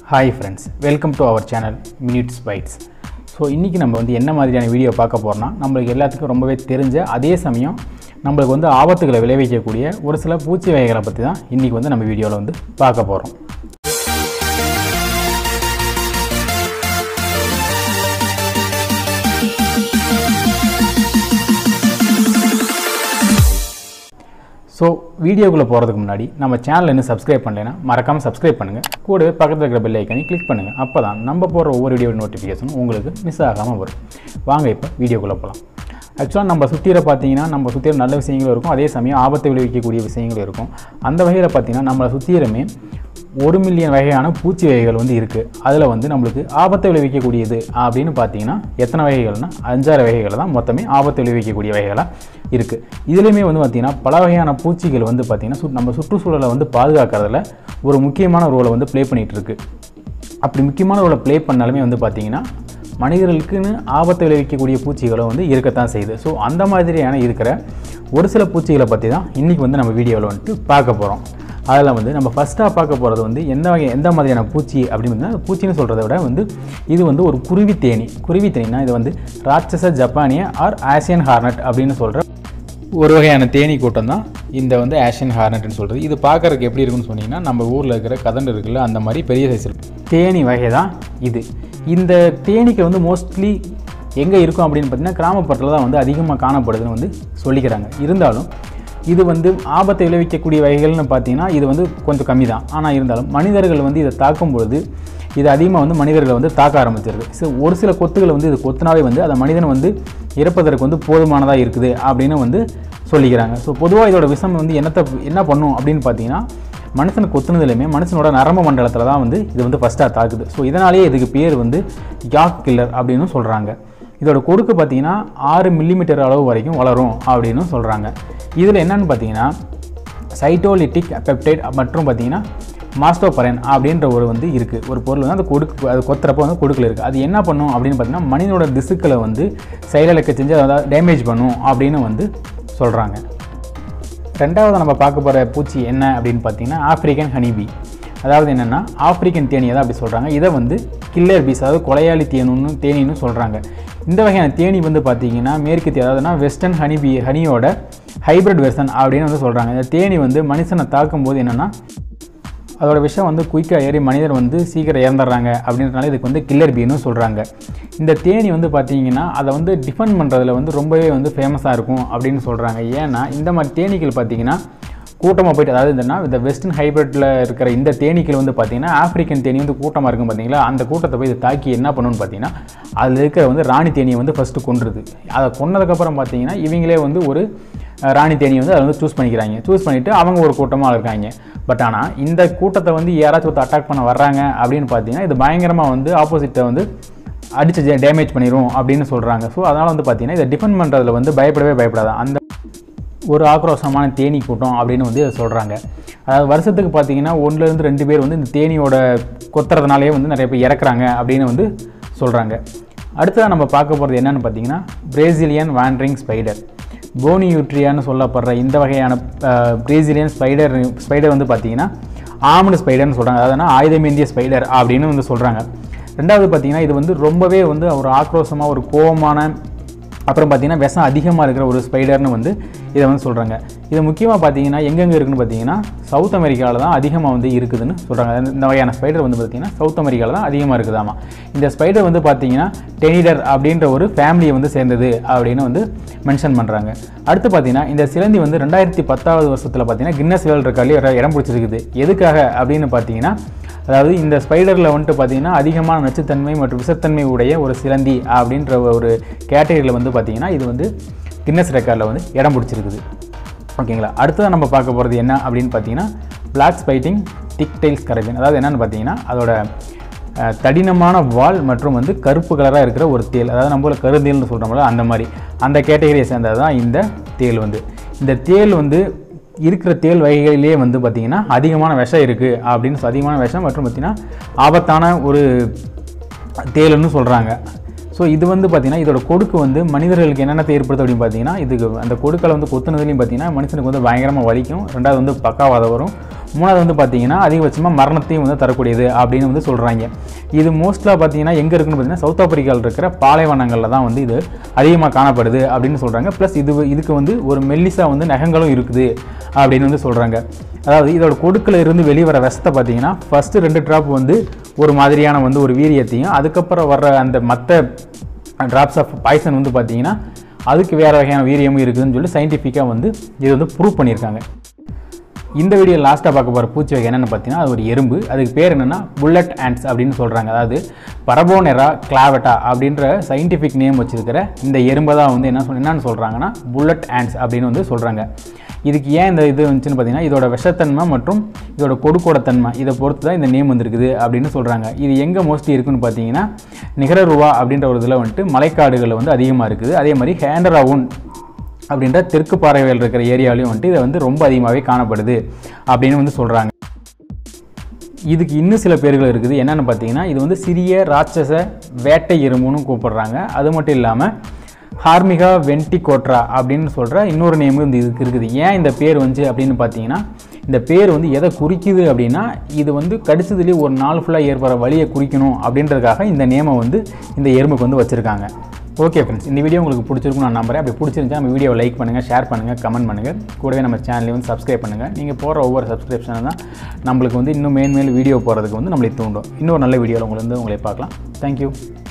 hi friends welcome to our channel minutes bytes so இன்றைக்கி நம்ம வந்து என்ன மாதிரியான வீடியோ பார்க்க போகிறோம்னா நம்மளுக்கு எல்லாத்துக்கும் ரொம்பவே தெரிஞ்ச அதே சமயம் நம்மளுக்கு வந்து ஆபத்துகளை விளைவிக்கக்கூடிய ஒரு சில பூச்சி வகைகளை பற்றி தான் இன்றைக்கி வந்து நம்ம வீடியோவில் வந்து பார்க்க போகிறோம் ஸோ வீடியோக்குள்ளே போகிறதுக்கு முன்னாடி நம்ம சேனல் இன்னும் சப்ஸ்கிரைப் பண்ணலைன்னா மறக்காமல் சப்ஸ்கிரைப் பண்ணுங்கள் கூடவே பக்கத்தில் இருக்கிற பெல் ஐக்கானி கிளிக் பண்ணுங்கள் அப்போ தான் நம்ம போடுற ஒவ்வொரு வீடியோ நோட்டிஃபிகேஷனும் உங்களுக்கு மிஸ் ஆகாமல் வரும் வாங்க இப்போ வீடியோக்குள்ளே போகலாம் ஆக்சுவலாக நம்ம சுற்றியில் பார்த்தீங்கன்னா நம்ம சுற்றியில் நல்ல விஷயங்களும் இருக்கும் அதே சமயம் ஆபத்தை விளைவிக்கக்கூடிய விஷயங்களும் இருக்கும் அந்த வகையில் பார்த்தீங்கன்னா நம்மளை சுற்றிலுமே ஒரு மில்லியன் வகையான பூச்சி வகைகள் வந்து இருக்குது அதில் வந்து நம்மளுக்கு ஆபத்தை விளைவிக்கக்கூடியது அப்படின்னு பார்த்தீங்கன்னா எத்தனை வகைகள்னா அஞ்சாறு வகைகள் தான் மொத்தமே ஆபத்தை விளைவிக்கக்கூடிய வகைகளாக இருக்குது இதுலேயுமே வந்து பார்த்திங்கன்னா பல வகையான பூச்சிகள் வந்து பார்த்திங்கன்னா சு நம்ம சுற்றுச்சூழலை வந்து பாதுகாக்கிறதுல ஒரு முக்கியமான ரோலை வந்து ப்ளே பண்ணிகிட்டு இருக்கு அப்படி முக்கியமான ரோலை ப்ளே பண்ணாலுமே வந்து பார்த்திங்கன்னா மனிதர்களுக்குன்னு ஆபத்தை விளைவிக்கக்கூடிய பூச்சிகளும் வந்து இருக்கத்தான் செய்யுது ஸோ அந்த மாதிரியான இருக்கிற ஒரு சில பூச்சிகளை பற்றி தான் இன்றைக்கி வந்து நம்ம வீடியோவில் வந்துட்டு பார்க்க போகிறோம் அதில் வந்து நம்ம ஃபஸ்ட்டாக பார்க்க போகிறது வந்து எந்த வகை எந்த மாதிரியான பூச்சி அப்படின்னு பார்த்தீங்கன்னா பூச்சின்னு சொல்கிறத விட வந்து இது வந்து ஒரு குருவி தேனி குருவி தேனினா இது வந்து ராட்சச ஜப்பானிய ஆர் ஆசியன் ஹார்னட் அப்படின்னு சொல்கிற ஒரு வகையான தேனி கூட்டம் தான் இந்த வந்து ஆஷியன் ஹார்னட்னு சொல்கிறது இது பார்க்குறதுக்கு எப்படி இருக்குன்னு சொன்னீங்கன்னா நம்ம ஊரில் இருக்கிற கதண்டு இருக்குல்ல அந்த மாதிரி பெரிய சைஸ் இருக்கும் தேனி வகை தான் இது இந்த தேனீக்கு வந்து மோஸ்ட்லி எங்கே இருக்கும் அப்படின்னு பார்த்தீங்கன்னா கிராமப்புறத்தில் தான் வந்து அதிகமாக காணப்படுதுன்னு வந்து சொல்லிக்கிறாங்க இருந்தாலும் இது வந்து ஆபத்தை விளைவிக்கக்கூடிய வகைகள்னு பார்த்தீங்கன்னா இது வந்து கொஞ்சம் கம்மி தான் ஆனால் இருந்தாலும் மனிதர்கள் வந்து இதை தாக்கும் பொழுது இது அதிகமாக வந்து மனிதர்களை வந்து தாக்க ஆரம்பிச்சிருது ஸோ ஒரு சில கொத்துகளை வந்து இது கொத்துனாவே வந்து அந்த மனிதன் வந்து இறப்பதற்கு வந்து போதுமானதாக இருக்குது அப்படின்னு வந்து சொல்லிக்கிறாங்க ஸோ பொதுவாக இதோட விஷம் வந்து என்னத்தை என்ன பண்ணும் அப்படின்னு பார்த்தீங்கன்னா மனுஷனை கொத்துனதுலையுமே மனுஷனோட நரம்பு மண்டலத்தில் தான் வந்து இது வந்து ஃபஸ்ட்டாக தாக்குது ஸோ இதனாலேயே இதுக்கு பேர் வந்து யாக் கில்லர் அப்படின்னு சொல்கிறாங்க இதோட கொடுக்கு பார்த்தீங்கன்னா ஆறு மில்லிமீட்டர் அளவு வரைக்கும் வளரும் அப்படின்னு சொல்கிறாங்க இதில் என்னென்னு பார்த்தீங்கன்னா சைட்டோலிட்டிக் பெப்டைட் மற்றும் பார்த்தீங்கன்னா மாஸ்டோபரன் அப்படின்ற ஒரு வந்து இருக்குது ஒரு பொருள் வந்து அந்த கொடுக்கு அது கொத்துறப்போ வந்து கொடுக்கல இருக்குது அது என்ன பண்ணும் அப்படின்னு பார்த்தீங்கன்னா மனிதனோட திசுக்களை வந்து செயலிழக்க செஞ்சு அதை டேமேஜ் பண்ணும் அப்படின்னு வந்து சொல்கிறாங்க ரெண்டாவது நம்ம பார்க்க போகிற பூச்சி என்ன அப்படின்னு பார்த்தீங்கன்னா ஆஃப்ரிக்கன் ஹனிபி அதாவது என்னென்னா ஆஃப்ரிக்கன் தேனி தான் அப்படி சொல்கிறாங்க இதை வந்து கில்லர் பீஸ் அதாவது கொலையாளி தேனுன்னு தேனின்னு சொல்கிறாங்க இந்த வகையான தேனி வந்து பார்த்தீங்கன்னா மேற்கு தே அதாவதுனா வெஸ்டர்ன் ஹனிபி ஹனியோட ஹைப்ரிட் வெர்சன் அப்படின்னு வந்து சொல்கிறாங்க இந்த தேனி வந்து மனுஷனை தாக்கும்போது என்னென்னா அதோட விஷயம் வந்து குயிக்காக ஏறி மனிதர் வந்து சீக்கிரம் இறந்துடுறாங்க அப்படின்றனால இதுக்கு வந்து கில்லர் பீன்னு சொல்கிறாங்க இந்த தேனி வந்து பார்த்தீங்கன்னா அதை வந்து டிஃபெண்ட் பண்ணுறதுல வந்து ரொம்பவே வந்து ஃபேமஸாக இருக்கும் அப்படின்னு சொல்கிறாங்க ஏன்னா இந்த மாதிரி தேனீக்கள் பார்த்தீங்கன்னா கூட்டமாக போயிட்டு அதாவது என்னன்னா இந்த வெஸ்டர்ன் ஹைப்ரிட்டில் இருக்கிற இந்த தேனீக்கள் வந்து பார்த்தீங்கன்னா ஆஃப்ரிக்கன் தேனி வந்து கூட்டமாக இருக்கும் பார்த்தீங்களா அந்த கூட்டத்தை போய் இது தாக்கி என்ன பண்ணுன்னு பார்த்தீங்கன்னா அதில் இருக்கிற வந்து ராணி தேனியை வந்து ஃபஸ்ட்டு கொன்றுது அதை கொன்னதுக்கப்புறம் பார்த்தீங்கன்னா இவங்களே வந்து ஒரு ராணி தேனியை வந்து அதை வந்து சூஸ் பண்ணிக்கிறாங்க சூஸ் பண்ணிவிட்டு அவங்க ஒரு கூட்டமாக இருக்காங்க பட் ஆனால் இந்த கூட்டத்தை வந்து யாராச்சும் ஒருத்தர் அட்டாக் பண்ண வர்றாங்க அப்படின்னு பார்த்தீங்கன்னா இது பயங்கரமாக வந்து ஆப்போசிட்டை வந்து அடித்து டேமேஜ் பண்ணிடும் அப்படின்னு சொல்கிறாங்க ஸோ அதனால் வந்து பார்த்தீங்கன்னா இதை டிஃபெண்ட் பண்ணுறதுல வந்து பயப்படவே பயப்படாது அந்த ஒரு ஆக்ரோஷமான தேனி கூட்டம் அப்படின்னு வந்து இதை சொல்கிறாங்க அதாவது வருஷத்துக்கு பார்த்தீங்கன்னா ஒன்றுலேருந்து ரெண்டு பேர் வந்து இந்த தேனியோட கொத்துறதுனாலே வந்து நிறைய பேர் இறக்குறாங்க அப்படின்னு வந்து சொல்கிறாங்க அடுத்ததாக நம்ம பார்க்க போகிறது என்னென்னு பார்த்தீங்கன்னா பிரேசிலியன் வாண்ட்ரிங் ஸ்பைடர் போனியூட்ரியான்னு சொல்லப்படுற இந்த வகையான பிரேசிலியன் ஸ்பைடர் ஸ்பைடர் வந்து பார்த்தீங்கன்னா ஆமடு ஸ்பைடர்னு சொல்கிறாங்க அதாவது ஆயுதமேந்திய ஸ்பைடர் அப்படின்னு வந்து சொல்கிறாங்க ரெண்டாவது பார்த்தீங்கன்னா இது வந்து ரொம்பவே வந்து ஒரு ஆக்ரோஷமாக ஒரு கோபமான அப்புறம் பார்த்தீங்கன்னா விஷம் அதிகமாக இருக்கிற ஒரு ஸ்பைடர்னு வந்து இதை வந்து சொல்கிறாங்க இது முக்கியமாக பார்த்தீங்கன்னா எங்கெங்கே இருக்குன்னு பார்த்தீங்கன்னா சவுத் அமெரிக்காவில் தான் அதிகமாக வந்து இருக்குதுன்னு சொல்கிறாங்க இந்த வகையான ஸ்பைடர் வந்து பார்த்தீங்கன்னா சவுத் அமெரிக்காவில் தான் அதிகமாக இருக்குதாமா இந்த ஸ்பைடர் வந்து பார்த்தீங்கன்னா டெனிடர் அப்படின்ற ஒரு ஃபேமிலியை வந்து சேர்ந்தது அப்படின்னு வந்து மென்ஷன் பண்ணுறாங்க அடுத்து பார்த்தீங்கன்னா இந்த சிலந்தி வந்து ரெண்டாயிரத்தி பத்தாவது வருஷத்தில் பார்த்தீங்கன்னா கின்னஸ் வேர்ல்ட் ரெக்கார்ட்லேயே இடம் பிடிச்சிருக்குது எதுக்காக அப்படின்னு பார்த்தீங்கன்னா அதாவது இந்த ஸ்பைடரில் வந்துட்டு பார்த்தீங்கன்னா அதிகமான நச்சுத்தன்மை மற்றும் விஷத்தன்மை உடைய ஒரு சிலந்தி அப்படின்ற ஒரு கேட்டகரியில் வந்து பார்த்தீங்கன்னா இது வந்து கின்னஸ் ரெக்கார்டில் வந்து இடம் பிடிச்சிருக்குது ஓகேங்களா அடுத்ததாக நம்ம பார்க்க போகிறது என்ன அப்படின்னு பார்த்தீங்கன்னா பிளாக் ஸ்பைட்டிங் திக் டைல்ஸ் கரபின் அதாவது என்னென்னு பார்த்தீங்கன்னா அதோட தடினமான வால் மற்றும் வந்து கருப்பு கலராக இருக்கிற ஒரு தேல் அதாவது நம்மள கருந்தேல்னு சொல்கிறோம்ல அந்த மாதிரி அந்த கேட்டகரியை சேர்ந்தது தான் இந்த தேல் வந்து இந்த தேல் வந்து இருக்கிற தேல் வகைகளிலே வந்து பார்த்திங்கன்னா அதிகமான விஷம் இருக்குது அப்படின்னு அதிகமான விஷம் மற்றும் பார்த்திங்கன்னா ஆபத்தான ஒரு தேலுன்னு சொல்கிறாங்க ஸோ இது வந்து பார்த்திங்கன்னா இதோட கொடுக்கு வந்து மனிதர்களுக்கு என்னென்ன ஏற்படுத்து அப்படின்னு பார்த்தீங்கன்னா இதுக்கு அந்த கொடுக்கலை வந்து கொத்துனதுலையும் பார்த்தீங்கன்னா மனுஷனுக்கு வந்து பயங்கரமாக வலிக்கும் ரெண்டாவது வந்து பக்காவாதம் வரும் மூணாவது வந்து பார்த்தீங்கன்னா அதிகபட்சமாக மரணத்தையும் வந்து தரக்கூடியது அப்படின்னு வந்து சொல்கிறாங்க இது மோஸ்ட்லாக பார்த்தீங்கன்னா எங்கே இருக்குன்னு பார்த்தீங்கன்னா சவுத் ஆப்பிரிக்காவில் இருக்கிற பாலைவனங்களில் தான் வந்து இது அதிகமாக காணப்படுது அப்படின்னு சொல்கிறாங்க ப்ளஸ் இது இதுக்கு வந்து ஒரு மெல்லிசா வந்து நகங்களும் இருக்குது அப்படின்னு வந்து சொல்கிறாங்க அதாவது இதோட கொடுக்கில் இருந்து வெளிவர விஷத்தை பார்த்தீங்கன்னா ஃபஸ்ட்டு ரெண்டு ட்ராப் வந்து ஒரு மாதிரியான வந்து ஒரு வீரியத்தையும் அதுக்கப்புறம் வர்ற அந்த மற்ற ட்ராப்ஸ் ஆஃப் பாய்சன் வந்து பார்த்தீங்கன்னா அதுக்கு வேறு வகையான வீரியமும் இருக்குதுன்னு சொல்லி சயின்டிஃபிக்காக வந்து இது வந்து ப்ரூவ் பண்ணியிருக்காங்க இந்த வீடியோ லாஸ்ட்டாக பார்க்க போகிற பூச்சி வகை என்னென்னு பார்த்தீங்கன்னா அது ஒரு எறும்பு அதுக்கு பேர் என்னென்னா புல்லட் ants அப்படின்னு சொல்கிறாங்க அதாவது பரபோனெரா கிளாவட்டா அப்படின்ற சயின்டிஃபிக் நேம் வச்சிருக்கிற இந்த எறும்பை தான் வந்து என்ன சொல் என்னன்னு சொல்கிறாங்கன்னா புல்லட் ants அப்படின்னு வந்து சொல்கிறாங்க இதுக்கு ஏன் இந்த இது வந்துச்சுன்னு பார்த்தீங்கன்னா இதோட விஷத்தன்மை மற்றும் இதோட கொடுக்கோட தன்மை இதை பொறுத்து தான் இந்த நேம் வந்திருக்குது அப்படின்னு சொல்கிறாங்க இது எங்கே மோஸ்ட்லி இருக்குன்னு பார்த்தீங்கன்னா நிகரருவா அப்படின்ற ஒரு இதில் வந்துட்டு மலைக்காடுகளில் வந்து அதிகமாக இருக்குது அதே மாதிரி ஹேண்டராவுன் அப்படின்ற தெற்கு பாறைகள் இருக்கிற ஏரியாலையும் வந்துட்டு இதை வந்து ரொம்ப அதிகமாகவே காணப்படுது அப்படின்னு வந்து சொல்கிறாங்க இதுக்கு இன்னும் சில பேர்கள் இருக்குது என்னென்னு பார்த்தீங்கன்னா இது வந்து சிறிய ராட்சச வேட்டை எறும்புன்னு கூப்பிடுறாங்க அது மட்டும் இல்லாமல் ஹார்மிகா வென்டிகோட்ரா அப்படின்னு சொல்கிற இன்னொரு நேமும் இந்த இதுக்கு இருக்குது ஏன் இந்த பேர் வந்துச்சு அப்படின்னு பார்த்தீங்கன்னா இந்த பேர் வந்து எதை குறிக்குது அப்படின்னா இது வந்து கடிச்சதுலேயே ஒரு நாள் ஃபுல்லாக ஏற்படுற வழியை குறிக்கணும் அப்படின்றதுக்காக இந்த நேமை வந்து இந்த எறும்புக்கு வந்து வச்சுருக்காங்க ஓகே ஃப்ரெண்ட்ஸ் இந்த வீடியோ உங்களுக்கு பிடிச்சிருக்கும் நான் நம்புறேன் அப்படி பிடிச்சிருந்துச்சா நம்ம வீடியோவை லைக் பண்ணுங்கள் ஷேர் பண்ணுங்கள் கமெண்ட் பண்ணுங்கள் கூடவே நம்ம சேனலையும் வந்து சப்ஸ்கிரைப் பண்ணுங்கள் நீங்கள் போகிற ஒவ்வொரு சப்ஸ்கிரிப்ஷனும் தான் நம்மளுக்கு வந்து இன்னும் மேன்மேல் வீடியோ போகிறதுக்கு வந்து நம்மளை தூண்டும் இன்னொரு நல்ல வீடியோவில் உங்களை வந்து உங்களை பார்க்கலாம் தேங்க்யூ